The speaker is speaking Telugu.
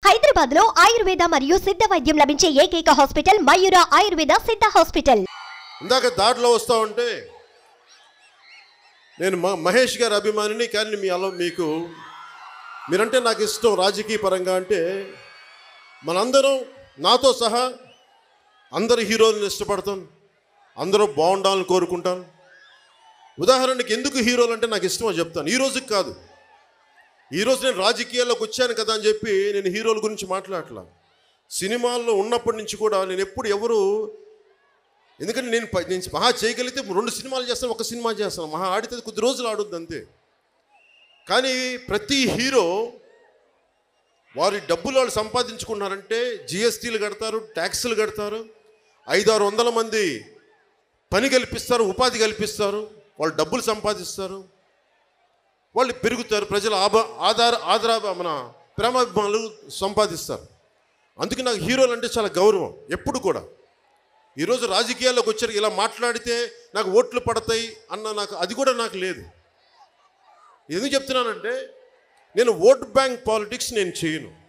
హైదరాబాద్ లో ఆయుర్వేద మరియు సిద్ధ వైద్యం లభించే ఏకైక హాస్పిటల్ మయూర ఆయుర్వేద సిద్ధ హాస్పిటల్ ఇందాక దారిలో వస్తూ ఉంటే నేను మ- మహేష్ గారి అభిమానిని కానీ మీ అలా మీకు మీరంటే నాకు ఇష్టం రాజకీయ పరంగా అంటే మనందరం నాతో సహా అందరు హీరోలను ఇష్టపడతాం అందరూ బాగుండాలని కోరుకుంటాను ఉదాహరణకి ఎందుకు హీరోలు అంటే నాకు ఇష్టమో చెప్తాను ఈ రోజుకి కాదు ఈరోజు నేను రాజకీయాల్లోకి వచ్చాను కదా అని చెప్పి నేను హీరోల గురించి మాట్లాడట్లా సినిమాల్లో ఉన్నప్పటి నుంచి కూడా నేను ఎప్పుడు ఎవరు ఎందుకంటే నేను ప- నేను మహా చేయగలిగితే రెండు సినిమాలు చేస్తాను ఒక సినిమా చేస్తాను మహా ఆడితే కొద్ది రోజులు ఆడుద్ది అంతే కానీ ప్రతి హీరో వారి డబ్బులు వాళ్ళు సంపాదించుకున్నారంటే జిఎస్టీలు కడతారు ట్యాక్సులు కడతారు ఐదారు వందల మంది పని కల్పిస్తారు ఉపాధి కల్పిస్తారు వాళ్ళు డబ్బులు సంపాదిస్తారు వాళ్ళు పెరుగుతారు ప్రజల ఆభ ఆధార ఆధార మన ప్రేమాభిమానులు సంపాదిస్తారు అందుకే నాకు హీరోలు అంటే చాలా గౌరవం ఎప్పుడు కూడా ఈరోజు రాజకీయాల్లోకి వచ్చారు ఇలా మాట్లాడితే నాకు ఓట్లు పడతాయి అన్న నాకు అది కూడా నాకు లేదు ఎందుకు చెప్తున్నానంటే నేను ఓట్ బ్యాంక్ పాలిటిక్స్ నేను చేయను